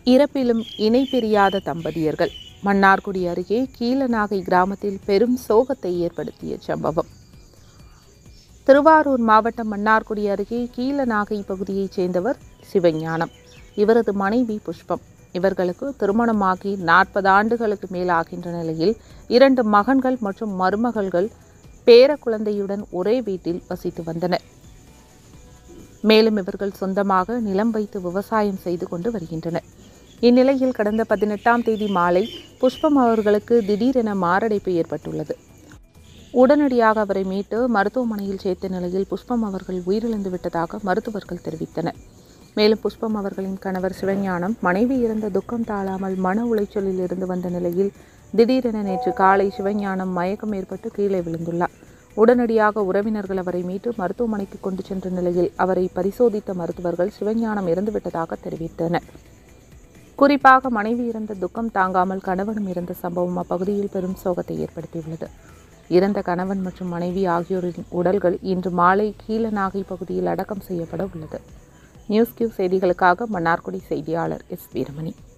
இறப்பிலும் இணை பிரியாத தம்பதியர்கள் மன்னார்குடி அருகே கீழநாகை கிராமத்தில் பெரும் சோகத்தை ஏற்படுத்திய சம்பவம் திருவாரூர் மாவட்டம் மன்னார்குடி அருகே கீழநாகை பகுதியைச் சேர்ந்தவர் சிவஞானம் இவரது மனைவி புஷ்பம் இவர்களுக்கு திருமணமாகி நாற்பது ஆண்டுகளுக்கு மேலாகின்ற நிலையில் இரண்டு மகன்கள் மற்றும் மருமகள்கள் பேர குழந்தையுடன் ஒரே வீட்டில் வசித்து வந்தனர் மேலும் இவர்கள் சொந்தமாக நிலம் வைத்து விவசாயம் செய்து கொண்டு வருகின்றனர் இந்நிலையில் கடந்த பதினெட்டாம் தேதி மாலை புஷ்பம் அவர்களுக்கு திடீரென மாரடைப்பு ஏற்பட்டுள்ளது உடனடியாக அவரை மீட்டு மருத்துவமனையில் சேர்த்த நிலையில் புஷ்பம் அவர்கள் உயிரிழந்து விட்டதாக மருத்துவர்கள் தெரிவித்தனர் மேலும் புஷ்பம் அவர்களின் கணவர் சிவஞானம் மனைவி இறந்த துக்கம் தாழாமல் மன உளைச்சலில் இருந்து வந்த நிலையில் திடீரென நேற்று காலை சிவஞானம் மயக்கம் ஏற்பட்டு கீழே விழுந்துள்ளார் உடனடியாக உறவினர்கள் அவரை மீட்டு மருத்துவமனைக்கு கொண்டு சென்ற நிலையில் அவரை பரிசோதித்த மருத்துவர்கள் சிவஞானம் இறந்துவிட்டதாக தெரிவித்தனர் குறிப்பாக மனைவி இறந்த துக்கம் தாங்காமல் கணவனும் இறந்த சம்பவம் அப்பகுதியில் பெரும் சோகத்தை ஏற்படுத்தியுள்ளது இறந்த கணவன் மற்றும் மனைவி ஆகியோரின் உடல்கள் இன்று மாலை கீழநாகை பகுதியில் அடக்கம் செய்யப்பட உள்ளது நியூஸ் கியூ செய்திகளுக்காக மன்னார்குடி செய்தியாளர் எஸ் வீரமணி